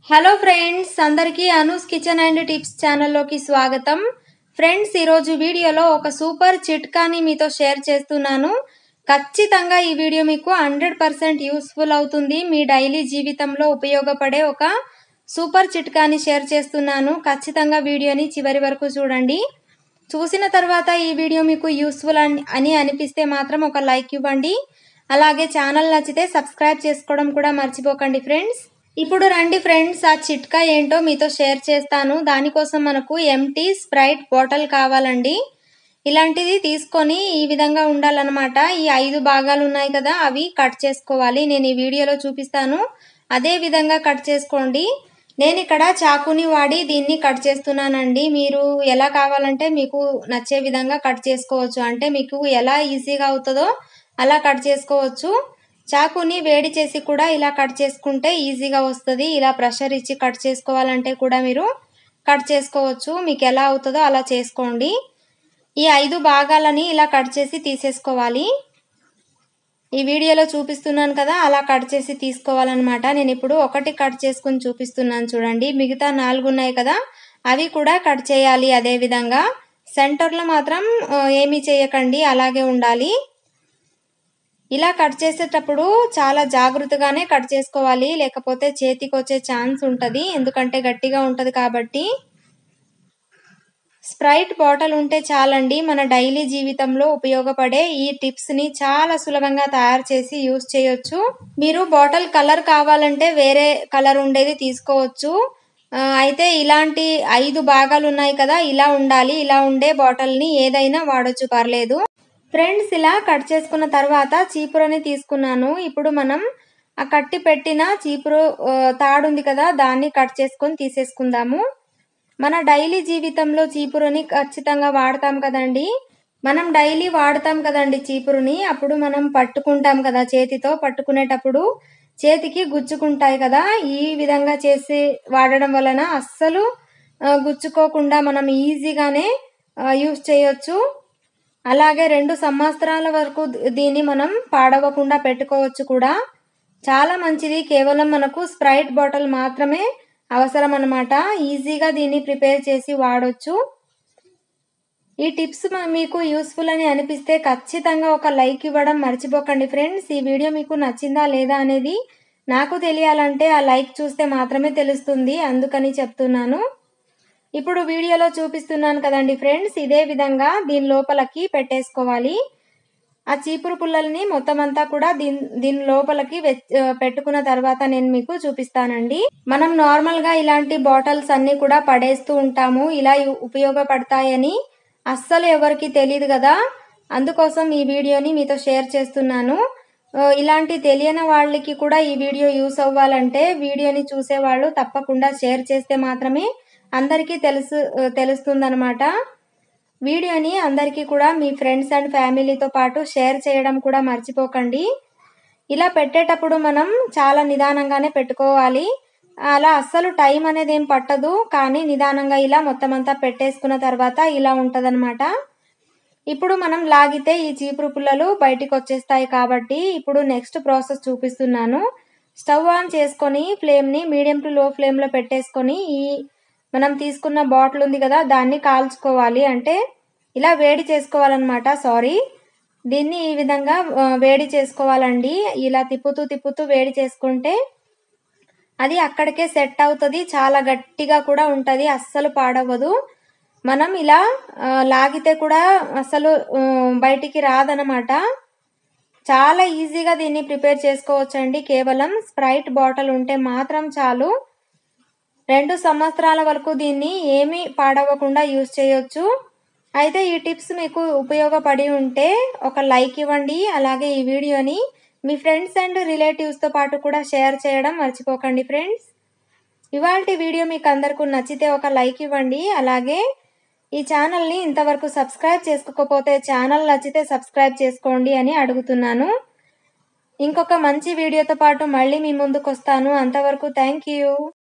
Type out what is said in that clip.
hello friends అందరికీ Anu's kitchen and tips ఛానల్లోకి స్వాగతం ఫ్రెండ్స్ ఈరోజు వీడియోలో ఒక సూపర్ చిట్కాని మీతో షేర్ చేస్తున్నాను ఖచ్చితంగా ఈ వీడియో మీకు హండ్రెడ్ పర్సెంట్ యూస్ఫుల్ అవుతుంది మీ డైలీ జీవితంలో ఉపయోగపడే ఒక సూపర్ చిట్కాని షేర్ చేస్తున్నాను ఖచ్చితంగా వీడియోని చివరి వరకు చూడండి చూసిన తర్వాత ఈ వీడియో మీకు యూస్ఫుల్ అని అనిపిస్తే మాత్రం ఒక లైక్ ఇవ్వండి అలాగే ఛానల్ నచ్చితే సబ్స్క్రైబ్ చేసుకోవడం కూడా మర్చిపోకండి ఫ్రెండ్స్ ఇప్పుడు రండి ఫ్రెండ్స్ ఆ చిట్కా ఏంటో మీతో షేర్ చేస్తాను దానికోసం మనకు ఎంటీ స్ప్రైట్ బాటిల్ కావాలండి ఇలాంటిది తీసుకొని ఈ విధంగా ఉండాలన్నమాట ఈ ఐదు భాగాలు ఉన్నాయి కదా అవి కట్ చేసుకోవాలి నేను ఈ వీడియోలో చూపిస్తాను అదే విధంగా కట్ చేసుకోండి నేను ఇక్కడ చాకుని వాడి దీన్ని కట్ చేస్తున్నానండి మీరు ఎలా కావాలంటే మీకు నచ్చే విధంగా కట్ చేసుకోవచ్చు అంటే మీకు ఎలా ఈజీగా అవుతుందో అలా కట్ చేసుకోవచ్చు చాకుని వేడి చేసి కూడా ఇలా కట్ చేసుకుంటే ఈజీగా వస్తుంది ఇలా ప్రెషర్ ఇచ్చి కట్ చేసుకోవాలంటే కూడా మీరు కట్ చేసుకోవచ్చు మీకు ఎలా అవుతుందో అలా చేసుకోండి ఈ ఐదు భాగాలని ఇలా కట్ చేసి తీసేసుకోవాలి ఈ వీడియోలో చూపిస్తున్నాను కదా అలా కట్ చేసి తీసుకోవాలన్నమాట నేను ఇప్పుడు ఒకటి కట్ చేసుకుని చూపిస్తున్నాను చూడండి మిగతా నాలుగు ఉన్నాయి కదా అవి కూడా కట్ చేయాలి అదే విధంగా సెంటర్లో మాత్రం ఏమీ చేయకండి అలాగే ఉండాలి ఇలా కట్ చేసేటప్పుడు చాలా జాగ్రత్తగానే కట్ చేసుకోవాలి లేకపోతే చేతికి వచ్చే ఛాన్స్ ఉంటుంది ఎందుకంటే గట్టిగా ఉంటుంది కాబట్టి స్ప్రైట్ బాటిల్ ఉంటే చాలండి మన డైలీ జీవితంలో ఉపయోగపడే ఈ టిప్స్ని చాలా సులభంగా తయారు చేసి యూస్ చేయొచ్చు మీరు బాటిల్ కలర్ కావాలంటే వేరే కలర్ ఉండేది తీసుకోవచ్చు అయితే ఇలాంటి ఐదు భాగాలు ఉన్నాయి కదా ఇలా ఉండాలి ఇలా ఉండే బాటిల్ని ఏదైనా వాడొచ్చు పర్లేదు ఫ్రెండ్స్ ఇలా కట్ చేసుకున్న తర్వాత చీపురని తీసుకున్నాను ఇప్పుడు మనం ఆ కట్టి పెట్టిన చీపురు తాడు ఉంది కదా దాన్ని కట్ చేసుకొని తీసేసుకుందాము మన డైలీ జీవితంలో చీపురుని ఖచ్చితంగా వాడతాం కదండి మనం డైలీ వాడతాం కదండి చీపురుని అప్పుడు మనం పట్టుకుంటాం కదా చేతితో పట్టుకునేటప్పుడు చేతికి గుచ్చుకుంటాయి కదా ఈ విధంగా చేసి వాడడం వలన అస్సలు గుచ్చుకోకుండా మనం ఈజీగానే యూస్ చేయొచ్చు అలాగే రెండు సంవత్సరాల వరకు దీన్ని మనం పాడవకుండా పెట్టుకోవచ్చు కూడా చాలా మంచిది కేవలం మనకు స్ప్రైట్ బాటిల్ మాత్రమే అవసరం అనమాట ఈజీగా దీన్ని ప్రిపేర్ చేసి వాడొచ్చు ఈ టిప్స్ మీకు యూస్ఫుల్ అని అనిపిస్తే ఖచ్చితంగా ఒక లైక్ ఇవ్వడం మర్చిపోకండి ఫ్రెండ్స్ ఈ వీడియో మీకు నచ్చిందా లేదా అనేది నాకు తెలియాలంటే ఆ లైక్ చూస్తే మాత్రమే తెలుస్తుంది అందుకని చెప్తున్నాను ఇప్పుడు వీడియోలో చూపిస్తున్నాను కదండి ఫ్రెండ్స్ ఇదే విధంగా దీని లోపలికి పెట్టేసుకోవాలి ఆ చీపురు పుల్లల్ని మొత్తం అంతా కూడా దీని దీని లోపలికి పెట్టుకున్న తర్వాత నేను మీకు చూపిస్తానండి మనం నార్మల్గా ఇలాంటి బాటిల్స్ అన్ని కూడా పడేస్తూ ఉంటాము ఇలా ఉపయోగపడతాయని అస్సలు ఎవరికి తెలియదు కదా అందుకోసం ఈ వీడియోని మీతో షేర్ చేస్తున్నాను ఇలాంటి తెలియని వాళ్ళకి కూడా ఈ వీడియో యూస్ అవ్వాలంటే వీడియోని చూసే వాళ్ళు తప్పకుండా షేర్ చేస్తే మాత్రమే అందరికీ తెలుసు తెలుస్తుందనమాట వీడియోని అందరికీ కూడా మీ ఫ్రెండ్స్ అండ్ ఫ్యామిలీతో పాటు షేర్ చేయడం కూడా మర్చిపోకండి ఇలా పెట్టేటప్పుడు మనం చాలా నిదానంగానే పెట్టుకోవాలి అలా అస్సలు టైం అనేది ఏం పట్టదు కానీ నిదానంగా ఇలా మొత్తం అంతా పెట్టేసుకున్న తర్వాత ఇలా ఉంటుందన్నమాట ఇప్పుడు మనం లాగితే ఈ చీపురు పుల్లలు బయటికి వచ్చేస్తాయి కాబట్టి ఇప్పుడు నెక్స్ట్ ప్రాసెస్ చూపిస్తున్నాను స్టవ్ ఆన్ చేసుకొని ఫ్లేమ్ని మీడియం టు లో ఫ్లేమ్లో పెట్టేసుకొని ఈ మనం తీసుకున్న బాటిల్ ఉంది కదా దాన్ని కాల్చుకోవాలి అంటే ఇలా వేడి చేసుకోవాలన్నమాట సారీ దీన్ని ఈ విధంగా వేడి చేసుకోవాలండి ఇలా తిప్పుతూ తిప్పుతూ వేడి చేసుకుంటే అది అక్కడికే సెట్ అవుతుంది చాలా గట్టిగా కూడా ఉంటుంది అస్సలు పాడవదు మనం ఇలా లాగితే కూడా అసలు బయటికి రాదనమాట చాలా ఈజీగా దీన్ని ప్రిపేర్ చేసుకోవచ్చండి కేవలం స్ప్రైట్ బాటిల్ ఉంటే మాత్రం చాలు రెండు సంవత్సరాల వరకు దీన్ని ఏమీ పాడవకుండా యూజ్ చేయొచ్చు అయితే ఈ టిప్స్ మీకు ఉపయోగపడి ఉంటే ఒక లైక్ ఇవ్వండి అలాగే ఈ వీడియోని మీ ఫ్రెండ్స్ అండ్ రిలేటివ్స్తో పాటు కూడా షేర్ చేయడం మర్చిపోకండి ఫ్రెండ్స్ ఇవాళ వీడియో మీకు అందరికీ నచ్చితే ఒక లైక్ ఇవ్వండి అలాగే ఈ ఛానల్ని ఇంతవరకు సబ్స్క్రైబ్ చేసుకోకపోతే ఛానల్ నచ్చితే సబ్స్క్రైబ్ చేసుకోండి అని అడుగుతున్నాను ఇంకొక మంచి వీడియోతో పాటు మళ్ళీ మీ ముందుకు వస్తాను అంతవరకు థ్యాంక్ యూ